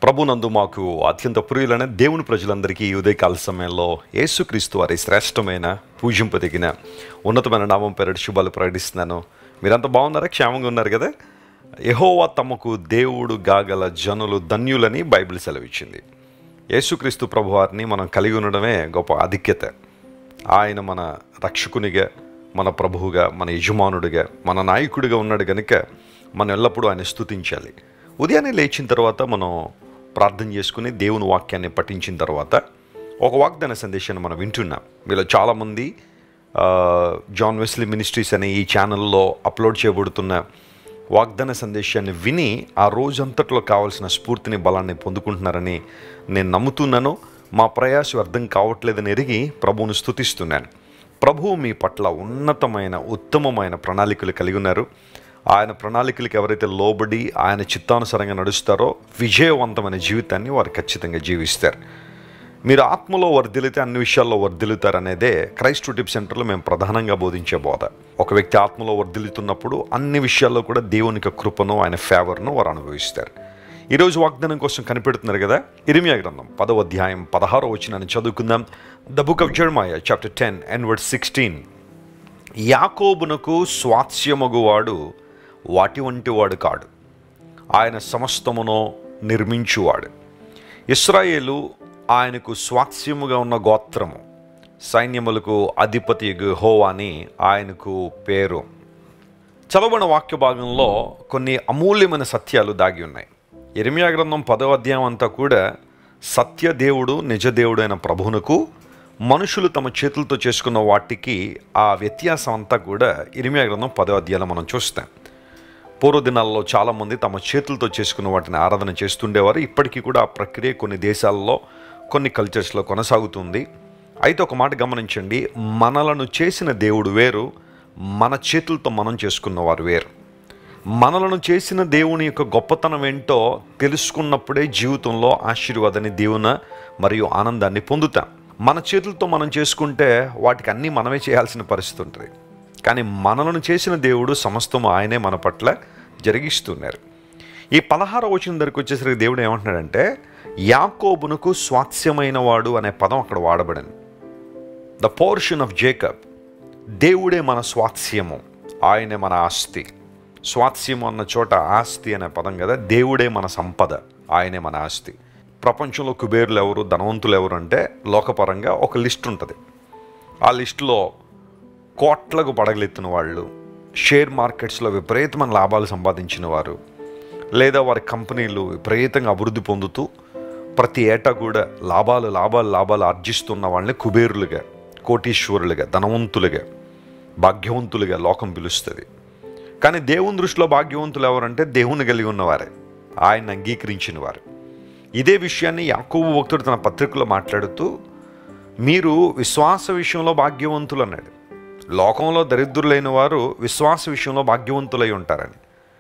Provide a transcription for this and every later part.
ప్రభునందు మాకు అత్యంత ప్రియులైన దేవుని ప్రజలందరికీ ఈ ఉదయకాల సమయంలో యేసుక్రీస్తు వారి శ్రేష్టమైన పూజింపదగిన ఉన్నతమైన నామం పేరటి శుభాలు ప్రకటిస్తున్నాను మీరంతా బాగున్నారా క్షేమంగా ఉన్నారు కదా యెహోవా తమకు దేవుడు గాగల జనులు ధన్యులని బైబిల్ సెలవిచ్చింది యేసుక్రీస్తు ప్రభువారిని మనం కలిగి ఉండడమే గొప్ప ఆధిక్యత ఆయన మన రక్షకునిగా మన ప్రభువుగా మన యజమానుడిగా మన నాయకుడిగా ఉన్నాడు కనుక మనం ఎల్లప్పుడూ ఆయన స్తుతించాలి ఉదయాన్నే లేచిన తర్వాత మనం ప్రార్థన చేసుకుని దేవుని వాక్యాన్ని పఠించిన తర్వాత ఒక వాగ్దాన సందేశాన్ని మనం వింటున్నాం మీలో చాలామంది ఆ, జాన్ వెస్లీ మినిస్ట్రీస్ అనే ఈ ఛానల్లో అప్లోడ్ చేయబడుతున్న వాగ్దాన సందేశాన్ని విని ఆ రోజంతట్లో కావాల్సిన స్ఫూర్తిని బలాన్ని పొందుకుంటున్నారని నేను నమ్ముతున్నాను మా ప్రయాసం అర్థం కావట్లేదని ఎరిగి ప్రభువును స్తుతిస్తున్నాను ప్రభువు మీ పట్ల ఉన్నతమైన ఉత్తమమైన ప్రణాళికలు కలిగి ఉన్నారు ఆయన ప్రణాళికలకు ఎవరైతే లోబడి ఆయన చిత్తానుసారంగా నడుస్తారో విజయవంతమైన జీవితాన్ని వారు ఖచ్చితంగా జీవిస్తారు మీరు ఆత్మలో వర్ధిల్లితే అన్ని విషయాల్లో వర్ధిల్లుతారు అనేదే క్రైస్ట్ టిప్ సెంటర్లో మేము ప్రధానంగా బోధించే బోధ ఒక వ్యక్తి ఆత్మలో వర్ధిల్లుతున్నప్పుడు అన్ని విషయాల్లో కూడా దేవునికి కృపను ఆయన ఫేవర్ను వారు అనుభవిస్తారు ఈరోజు వాగ్దానం కోసం కనిపెడుతున్నారు కదా ఇరిమియా గ్రంథం పదవ అధ్యాయం పదహారో వచ్చిన చదువుకుందాం the book of Jeremiah chapter ten and word sixteen యాకోబునకు స్వాస్యమగువాడు వాటి వంటి వాడు కాడు ఆయన సమస్తమును నిర్మించువాడు ఇస్రాయేలు ఆయనకు స్వాస్యముగా ఉన్న గోత్రము సైన్యములకు అధిపతి హో అని ఆయనకు పేరు చదవబడిన వాక్య భాగంలో కొన్ని అమూల్యమైన సత్యాలు దాగి ఉన్నాయి ఇరిమియా గ్రంథం పదవ అధ్యాయం అంతా కూడా సత్యదేవుడు నిజదేవుడు అయిన ప్రభువునకు మనుషులు తమ చేతులతో చేసుకున్న వాటికి ఆ వ్యత్యాసం అంతా కూడా ఇరిమియా గ్రంథం పదవ అధ్యాయంలో మనం చూస్తాం పూర్వదినాల్లో చాలామంది తమ చేతులతో చేసుకున్న వాటిని ఆరాధన చేస్తుండేవారు ఇప్పటికీ కూడా ఆ ప్రక్రియ కొన్ని దేశాల్లో కొన్ని కల్చర్స్లో కొనసాగుతుంది అయితే ఒక మాట గమనించండి మనలను చేసిన దేవుడు వేరు మన చేతులతో మనం చేసుకున్నవారు వేరు మనలను చేసిన దేవుని యొక్క గొప్పతనం ఏంటో తెలుసుకున్నప్పుడే జీవితంలో ఆశీర్వాదాన్ని దీవున మరియు ఆనందాన్ని పొందుతాం మన చేతులతో మనం చేసుకుంటే వాటికి అన్నీ మనమే చేయాల్సిన పరిస్థితి ఉంటుంది కానీ మనలను చేసిన దేవుడు సమస్తం ఆయనే మన పట్ల జరిగిస్తున్నారు ఈ పదహార వచనం దగ్గరికి వచ్చేసరికి దేవుడు ఏమంటున్నాడంటే యాకోబునకు స్వాస్యమైన వాడు అనే పదం అక్కడ వాడబడింది ద పోర్షన్ ఆఫ్ జేకబ్ దేవుడే మన స్వాస్యము ఆయనే మన ఆస్తి స్వాస్యము అన్న చోట ఆస్తి అనే పదం కదా దేవుడే మన సంపద ఆయనే మన ఆస్తి ప్రపంచంలో కుబేరులు ఎవరు ధనవంతులు ఎవరు అంటే లోకపరంగా ఒక లిస్ట్ ఉంటుంది ఆ లిస్టులో కోట్లకు పడగలెత్తిన వాళ్ళు షేర్ మార్కెట్స్లో విపరీతమైన లాభాలు సంపాదించిన వారు లేదా వారి కంపెనీలు విపరీతంగా అభివృద్ధి పొందుతూ ప్రతి ఏటా కూడా లాభాలు లాభాలు లాభాలు ఆర్జిస్తున్న వాళ్ళని కుబేరులుగా కోటీశ్వరులుగా ధనవంతులుగా భాగ్యవంతులుగా లోకం పిలుస్తుంది కానీ దేవుని దృష్టిలో భాగ్యవంతులు ఎవరంటే దేవుని కలిగి ఉన్నవారే ఆయన అంగీకరించిన వారు ఇదే విషయాన్ని యాకోబు భక్తుడు తన పత్రికలో మాట్లాడుతూ మీరు విశ్వాస విషయంలో భాగ్యవంతులు అన్నాడు లోకంలో దరిద్రులైన వారు విశ్వాస విషయంలో భాగ్యవంతులై ఉంటారని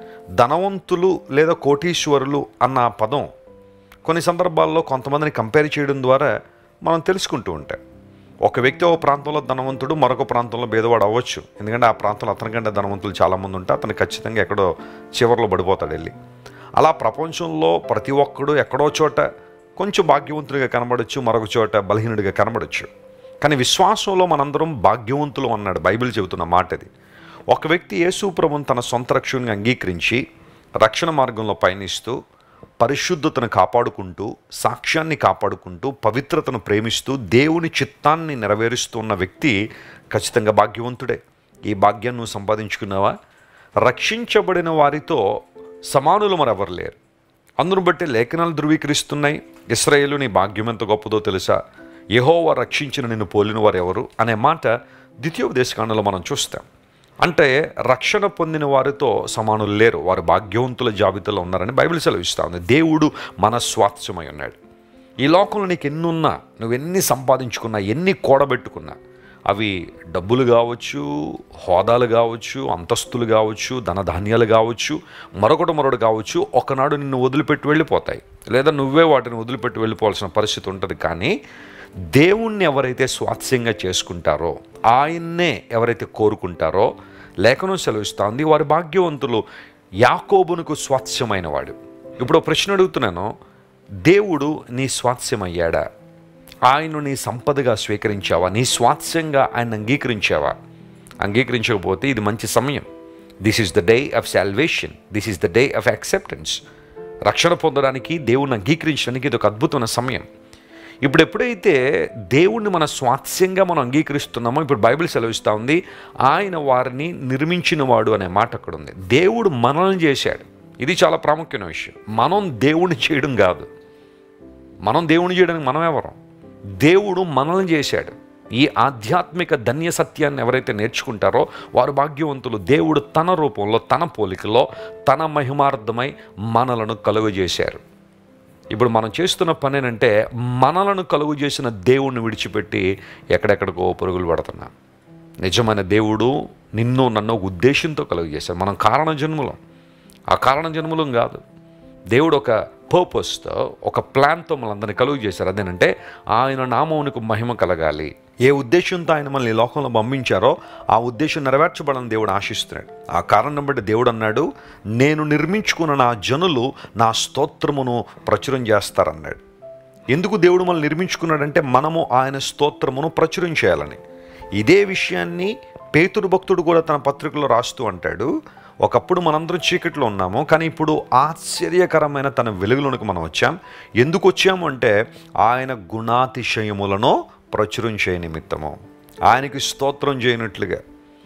ధనవంతులు లేదా కోటీశ్వరులు అన్న ఆ పదం కొన్ని సందర్భాల్లో కొంతమందిని కంపేర్ చేయడం ద్వారా మనం తెలుసుకుంటూ ఉంటాం ఒక వ్యక్తి ఒక ప్రాంతంలో ధనవంతుడు మరొక ప్రాంతంలో భేదవాడు అవ్వచ్చు ఎందుకంటే ఆ ప్రాంతంలో అతనికంటే ధనవంతులు చాలామంది ఉంటే అతను ఖచ్చితంగా ఎక్కడో చివరిలో పడిపోతాడు వెళ్ళి అలా ప్రపంచంలో ప్రతి ఒక్కడు ఎక్కడో చోట కొంచెం భాగ్యవంతుడిగా కనబడచ్చు మరొక చోట బలహీనుడిగా కనబడచ్చు కానీ విశ్వాసంలో మనందరం భాగ్యవంతులు అన్నాడు బైబిల్ చెబుతున్న మాట అది ఒక వ్యక్తి యేసు ప్రభుని తన సొంత రక్షణగా అంగీకరించి రక్షణ మార్గంలో పయనిస్తూ పరిశుద్ధతను కాపాడుకుంటూ సాక్ష్యాన్ని కాపాడుకుంటూ పవిత్రతను ప్రేమిస్తూ దేవుని చిత్తాన్ని నెరవేరుస్తున్న వ్యక్తి ఖచ్చితంగా భాగ్యవంతుడే ఈ భాగ్యాన్ని నువ్వు సంపాదించుకున్నావా రక్షించబడిన వారితో సమానులు మరెవరు లేరు అందును బట్టి లేఖనాలు ధృవీకరిస్తున్నాయి ఇస్రాయేలు నీ భాగ్యం ఎంత గొప్పదో తెలుసా యెహోవా రక్షించిన నిన్ను పోలిన వారు ఎవరు అనే మాట ద్వితీయోపదేశకాండంలో మనం చూస్తాం అంటే రక్షణ పొందిన వారితో సమానులు లేరు వారు భాగ్యవంతుల జాబితాలో ఉన్నారని బైబిల్ సెలవిస్తూ ఉంది దేవుడు మన స్వాస్థ్యమై ఉన్నాడు ఈ లోకంలో నీకు ఎన్ని ఉన్నా నువ్వు ఎన్ని సంపాదించుకున్నా ఎన్ని కూడబెట్టుకున్నా అవి డబ్బులు కావచ్చు హోదాలు కావచ్చు అంతస్తులు కావచ్చు ధనధాన్యాలు కావచ్చు మరొకటి మరొకటి కావచ్చు ఒకనాడు నిన్ను వదిలిపెట్టి వెళ్ళిపోతాయి లేదా నువ్వే వాటిని వదిలిపెట్టి వెళ్ళిపోవాల్సిన పరిస్థితి ఉంటుంది కానీ దేవుణ్ణి ఎవరైతే స్వాస్యంగా చేసుకుంటారో ఆయన్నే ఎవరైతే కోరుకుంటారో లేఖనం సెలవిస్తూ ఉంది వారి భాగ్యవంతులు యాకోబునకు స్వాస్యమైన వాడు ఇప్పుడు ఒక ప్రశ్న అడుగుతున్నాను దేవుడు నీ స్వాస్యమయ్యాడా ఆయన నీ సంపదగా స్వీకరించావా నీ స్వాస్యంగా ఆయన అంగీకరించావా అంగీకరించకపోతే ఇది మంచి సమయం this is the day of salvation this is the day of acceptance రక్షణ పొందడానికి దేవుణ్ణి అంగీకరించడానికి ఇది ఒక అద్భుతమైన సమయం ఇప్పుడు ఎప్పుడైతే దేవుణ్ణి మన స్వాస్యంగా మనం అంగీకరిస్తున్నామో ఇప్పుడు బైబిల్ సెలవిస్తూ ఉంది ఆయన వారిని నిర్మించినవాడు అనే మాట అక్కడ ఉంది దేవుడు మనల్ని చేశాడు ఇది చాలా ప్రాముఖ్యమైన విషయం మనం దేవుణ్ణి చేయడం కాదు మనం దేవుణ్ణి చేయడానికి మనం ఎవరం దేవుడు మనల్ని చేశాడు ఈ ఆధ్యాత్మిక ధన్య సత్యాన్ని ఎవరైతే నేర్చుకుంటారో వారు భాగ్యవంతులు దేవుడు తన రూపంలో తన పోలికలో తన మహిమార్థమై మనలను కలుగు చేశారు ఇప్పుడు మనం చేస్తున్న పని ఏంటంటే మనలను కలుగు చేసిన దేవుణ్ణి విడిచిపెట్టి ఎక్కడెక్కడికో పరుగులు పడుతున్నాం నిజమైన దేవుడు నిన్ను నన్ను ఒక ఉద్దేశంతో కలుగు చేశాడు మనం కారణ జన్ములం ఆ కారణ జన్ములం కాదు దేవుడు ఒక పర్పస్తో ఒక ప్లాన్తో మనందరినీ కలుగు చేశారు అదేనంటే ఆయన నామమునకు మహిమ కలగాలి ఏ ఉద్దేశంతో ఆయన మనల్ని ఈ లోకంలో పంపించారో ఆ ఉద్దేశం నెరవేర్చబడని దేవుడు ఆశిస్తున్నాడు ఆ కారణం బట్టి దేవుడు అన్నాడు నేను నిర్మించుకున్న నా జనులు నా స్తోత్రమును ప్రచురం చేస్తారన్నాడు ఎందుకు దేవుడు మనల్ని నిర్మించుకున్నాడంటే మనము ఆయన స్తోత్రమును ప్రచురం చేయాలని ఇదే విషయాన్ని పేతురు భక్తుడు కూడా తన పత్రికలో రాస్తూ అంటాడు ఒకప్పుడు మనందరం చీకట్లో ఉన్నాము కానీ ఇప్పుడు ఆశ్చర్యకరమైన తన వెలుగులోనికి మనం వచ్చాం ఎందుకు వచ్చాము అంటే ఆయన గుణాతిశయములను ప్రచురం చేయ నిమిత్తము ఆయనకి స్తోత్రం చేయనట్లుగా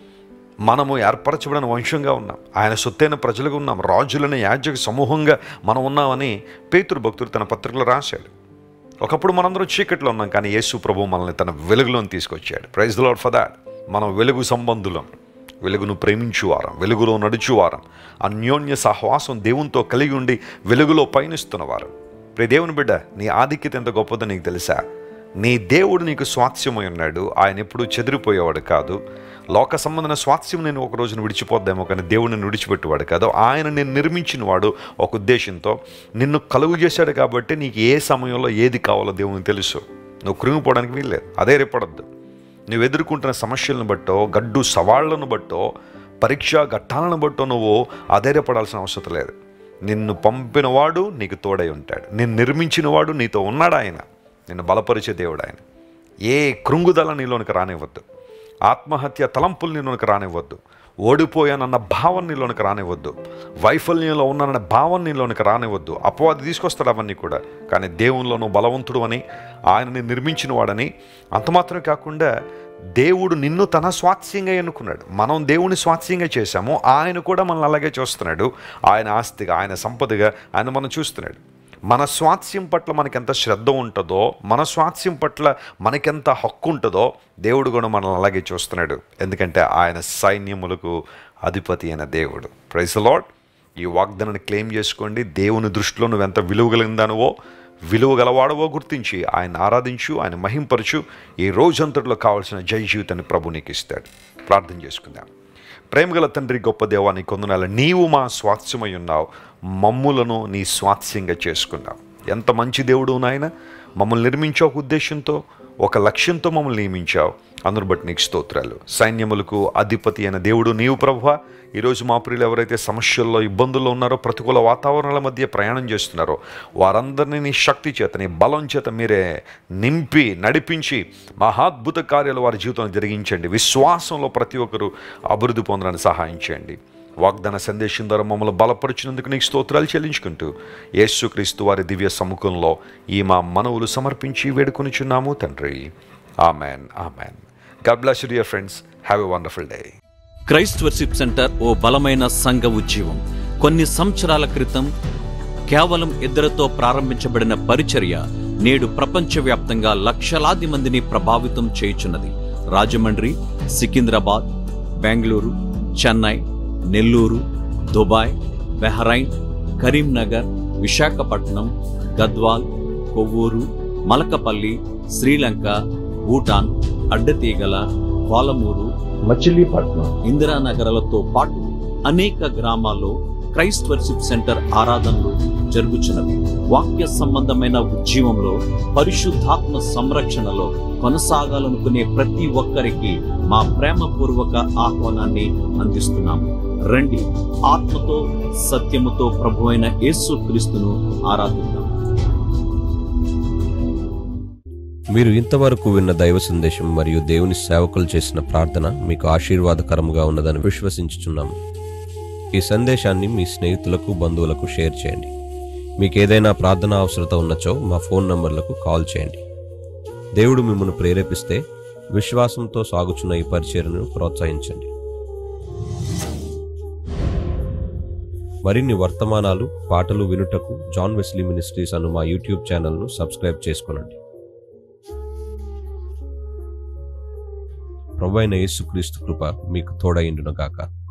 మనము ఏర్పరచబడిన వంశంగా ఉన్నాం ఆయన సొత్తైన ప్రజలుగా ఉన్నాం రాజులని యాజ్యక సమూహంగా మనం ఉన్నామని పేతురు భక్తుడు తన పత్రికలో రాశాడు ఒకప్పుడు మనందరం చీకట్లో ఉన్నాం కానీ యేసు ప్రభు మనల్ని తన వెలుగులోని తీసుకొచ్చాడు ప్రైజ్ లాడ్ ఫర్ దాట్ మనం వెలుగు సంబంధులం వెలుగును ప్రేమించువారం వెలుగులో నడుచువారం అన్యోన్య సహవాసం దేవునితో కలిగి ఉండి వెలుగులో పయనిస్తున్నవారు ప్రియ దేవుని బిడ్డ నీ ఆధిక్యత ఎంత గొప్పదో నీకు తెలుసా నీ దేవుడు నీకు స్వాస్థ్యమై ఉన్నాడు ఆయన ఎప్పుడూ చెదిరిపోయేవాడు కాదు లోక సంబంధమైన స్వాస్థ్యం నేను ఒక రోజున విడిచిపోద్దామో కానీ దేవుడిని విడిచిపెట్టేవాడు కాదు ఆయన నేను నిర్మించిన వాడు ఒక ఉద్దేశంతో నిన్ను కలుగు చేశాడు కాబట్టి నీకు ఏ సమయంలో ఏది కావాలో దేవునికి తెలుసు నువ్వు కృంగిపోవడానికి వీల్లేదు అదే రేపడద్దు నువ్వు ఎదుర్కొంటున్న సమస్యలను బట్టో గడ్డు సవాళ్లను బట్టో పరీక్ష ఘట్టాలను బట్టో నువ్వు అధైర్యపడాల్సిన అవసరం లేదు నిన్ను పంపినవాడు నీకు తోడై ఉంటాడు నిన్ను నిర్మించినవాడు నీతో ఉన్నాడు ఆయన నిన్ను బలపరిచే దేవుడు ఆయన ఏ కృంగుదల నీలోనికి రానివ్వద్దు ఆత్మహత్య తలంపులు నీలోనికి రానివ్వద్దు ఓడిపోయానన్న భావం నీలోనికి రానివ్వద్దు వైఫల్యంలో ఉన్నానన్న భావం నీలోనికి రానివ్వద్దు అపవాది తీసుకొస్తాడు అవన్నీ కూడా కానీ దేవునిలో నువ్వు బలవంతుడు అని ఆయనని నిర్మించిన వాడని అంత మాత్రమే కాకుండా దేవుడు నిన్ను తన స్వాస్యంగా ఎన్నుకున్నాడు మనం దేవుని స్వాస్యంగా చేశాము ఆయన కూడా మనల్ని అలాగే చూస్తున్నాడు ఆయన ఆస్తిగా ఆయన సంపదగా ఆయన మనం చూస్తున్నాడు మన స్వాస్యం పట్ల మనకెంత శ్రద్ధ ఉంటుందో మన స్వాస్యం పట్ల మనకెంత హక్కు ఉంటుందో దేవుడు కూడా మనల్ని అలాగే చూస్తున్నాడు ఎందుకంటే ఆయన సైన్యములకు అధిపతి అయిన దేవుడు ప్రైస్ లాడ్ ఈ వాగ్దానాన్ని క్లెయిమ్ చేసుకోండి దేవుని దృష్టిలో నువ్వు ఎంత విలువ కలిగిందానువో విలువ గలవాడవో గుర్తించి ఆయన ఆరాధించు ఆయన మహింపరచు ఈ రోజంతటిలో కావాల్సిన జై జీవితాన్ని ప్రభు నీకు ఇస్తాడు ప్రార్థన చేసుకుందాం ప్రేమగల తండ్రి గొప్ప దేవా నీ కొందనాల నీవు మా స్వాస్థ్యమై ఉన్నావు మమ్ములను నీ స్వాస్థ్యంగా చేసుకున్నావు ఎంత మంచి దేవుడు నాయన మమ్మల్ని నిర్మించే ఒక ఉద్దేశంతో ఒక లక్ష్యంతో మమ్మల్ని నియమించావు అందును బట్టి నీకు స్తోత్రాలు సైన్యములకు అధిపతి అయిన దేవుడు నీవు ప్రభువ ఈరోజు మా ప్రియులు ఎవరైతే సమస్యల్లో ఇబ్బందుల్లో ఉన్నారో ప్రతికూల వాతావరణాల మధ్య ప్రయాణం చేస్తున్నారో వారందరినీ నీ శక్తి చేత నీ బలం చేత మీరే నింపి నడిపించి మహాద్భుత కార్యాలు వారి జీవితంలో జరిగించండి విశ్వాసంలో ప్రతి ఒక్కరూ అభివృద్ధి పొందడానికి సహాయం చేయండి వాగ్దాన సందేశం ద్వారా మమ్మల్ని బలపరిచినందుకు నీకు స్తోత్రాలు చెల్లించుకుంటూ యేసుక్రీస్తు వారి దివ్య సముఖంలో ఈ మా మనవులు సమర్పించి వేడుకొనిచున్నాము తండ్రి amen amen God bless you dear friends have a wonderful day Christ worship centre ఓ బలమైన సంఘ ఉద్యమం కొన్ని సంవత్సరాల క్రితం కేవలం ఇద్దరితో ప్రారంభించబడిన పరిచర్య నేడు ప్రపంచవ్యాప్తంగా లక్షలాది మందిని ప్రభావితం చేయుచున్నది రాజమండ్రి సికింద్రాబాద్ బెంగళూరు చెన్నై నెల్లూరు దుబాయ్ బెహరైన్ కరీంనగర్ విశాఖపట్నం గద్వాల్ కొవ్వూరు మలకపల్లి శ్రీలంక భూటాన్ అడ్డతీగల పాలమూరు మచిలీపట్నం ఇందిరానగరాలతో పాటు అనేక గ్రామాల్లో క్రైస్ట్ వర్షిప్ సెంటర్ ఆరాధనలు జరుగుచున్నవి వాక్య సంబంధమైన ఉద్యమంలో పరిశుద్ధాత్మ సంరక్షణలో కొనసాగాలనుకునే ప్రతి ఒక్కరికి మా ప్రేమపూర్వక ఆహ్వానాన్ని అందిస్తున్నాము రండి ఆత్మతో సత్యముతో ప్రభు అయిన యేసు క్రీస్తును ఆరాధిద్దాం మీరు ఇంతవరకు విన్న దైవ సందేశం మరియు దేవుని సేవకులు చేసిన ప్రార్థన మీకు ఆశీర్వాదకరముగా ఉన్నదని విశ్వసించుచున్నాము ఈ సందేశాన్ని మీ స్నేహితులకు బంధువులకు షేర్ చేయండి మీకు ఏదైనా ప్రార్థన అవసరత ఉన్నచో మా ఫోన్ నంబర్లకు కాల్ చేయండి దేవుడు మిమ్మల్ని ప్రేరేపిస్తే విశ్వాసంతో సాగుచున్న ఈ పరిచర్ను ప్రోత్సహించండి మరిన్ని వర్తమానాలు పాటలు వినుటకు జాన్ వెస్లీ మినిస్ట్రీస్ అను మా యూట్యూబ్ ఛానల్ను సబ్స్క్రైబ్ చేసుకొనండి ప్రభు అయిన యేసుక్రీస్తు కృప మీకు తోడైండును గాక